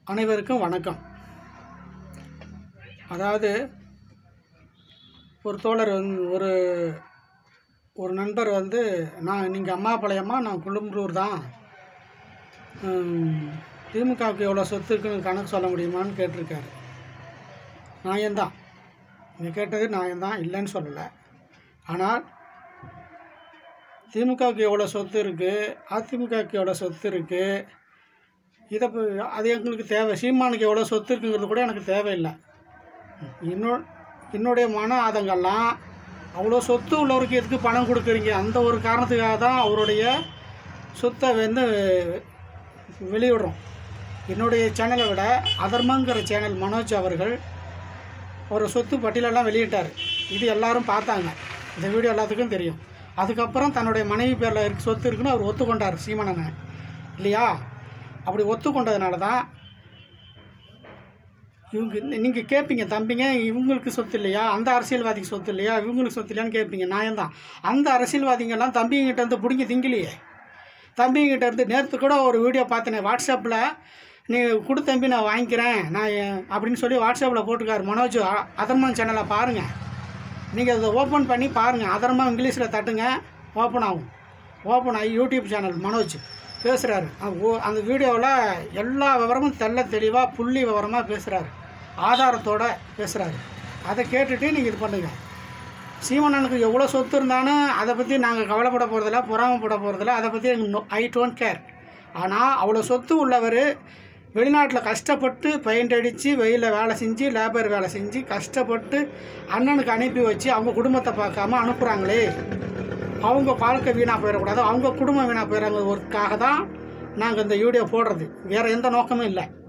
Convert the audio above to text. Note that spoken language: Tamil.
அனைவருக்கும் வணக்கம் அதாவது ஒரு தோழர் வந்து ஒரு ஒரு நண்பர் வந்து நான் நீங்கள் அம்மாபாளையமா நான் குழும்புலூர் தான் ஹம், திமுகவுக்கு எவ்வளோ சொத்து இருக்குன்னு கணக்கு சொல்ல முடியுமான்னு கேட்டிருக்காரு நியாயம்தான் நீங்கள் கேட்டது நியாயம்தான் இல்லைன்னு சொல்லலை ஆனால் திமுகவுக்கு எவ்வளோ சொத்து இருக்குது அதிமுகவுக்கு எவ்வளோ சொத்து இருக்குது இதை ப- அது எங்களுக்கு தேவை சீமானுக்கு எவ்வளோ சொத்து இருக்குங்கிறது கூட எனக்கு தேவையில்லை இன்னொ என்னுடைய மன ஆதங்கெல்லாம் அவ்வளோ சொத்து உள்ளவருக்கு எதுக்கு பணம் கொடுக்குறீங்க அந்த ஒரு காரணத்துக்காக தான் அவருடைய சொத்தை வந்து வெளியிடுறோம் என்னுடைய சேனலை விட அதர்மங்கிற சேனல் மனோஜ் அவர்கள் ஒரு சொத்து பட்டியலெல்லாம் வெளியிட்டார் இது எல்லாரும் பார்த்தாங்க இந்த வீடியோ எல்லாத்துக்கும் தெரியும் அதுக்கப்புறம் தன்னுடைய மனைவி பேரில் இருக்கு சொத்து இருக்குன்னு அவர் ஒத்துக்கொண்டார் சீமனன் இல்லையா அப்படி ஒத்துக்கொண்டதுனால தான் இவங்க நீங்கள் கேட்பீங்க தம்பிங்க இவங்களுக்கு சொத்து இல்லையா அந்த அரசியல்வாதிக்கு சொத்து இல்லையா இவங்களுக்கு சொத்து இல்லையான்னு கேட்பீங்க நியாயம்தான் அந்த அரசியல்வாதிங்கெல்லாம் தம்பிங்கிட்ட இருந்து பிடிங்கி திங்கலையே தம்பிங்கிட்ட இருந்து நேற்று கூட ஒரு வீடியோ பார்த்தேனே வாட்ஸ்அப்பில் நீ கொடு தம்பி நான் வாங்கிக்கிறேன் நான் எ- அப்படின்னு சொல்லி வாட்ஸ்அப்பில் போட்டிருக்காரு மனோஜ் அ- அதர்மன் சேனலை பாருங்கள் நீங்கள் அதை ஓப்பன் பண்ணி பாருங்கள் அதர்மா இங்கிலீஷில் தட்டுங்க ஓப்பன் ஆகும் ஓப்பன் ஆகி யூடியூப் சேனல் மனோஜ் பேசுகிறாரு அந்த வீடியோவில் எல்லா விவரமும் தெள்ள தெளிவாக புள்ளி விவரமாக பேசுகிறாரு ஆதாரத்தோட பேசுகிறாரு அதை கேட்டுட்டு நீங்கள் இது பண்ணுங்கள் சீமனனுக்கு எவ்வளோ சொத்து இருந்தாலும் அதை பற்றி நாங்கள் கவலைப்பட போகிறதில்ல பொறாமப்பட போகிறதில்ல அதை பற்றி ஐ டோன்ட் கேர் ஆனால் அவ்வளோ சொத்து உள்ளவர் வெளிநாட்டில் கஷ்டப்பட்டு பெயிண்ட் அடித்து வெயிலில் வேலை செஞ்சு லேபர் வேலை செஞ்சு கஷ்டப்பட்டு அண்ணனுக்கு அனுப்பி வச்சு அவங்க குடும்பத்தை பார்க்காம அனுப்புகிறாங்களே அவங்க வாழ்க்கை வீணாக போயிடக்கூடாது அவங்க குடும்பம் வீணாக போயிடறதுக்காக தான் நாங்கள் இந்த வீடியோ போடுறது வேறு எந்த நோக்கமும் இல்லை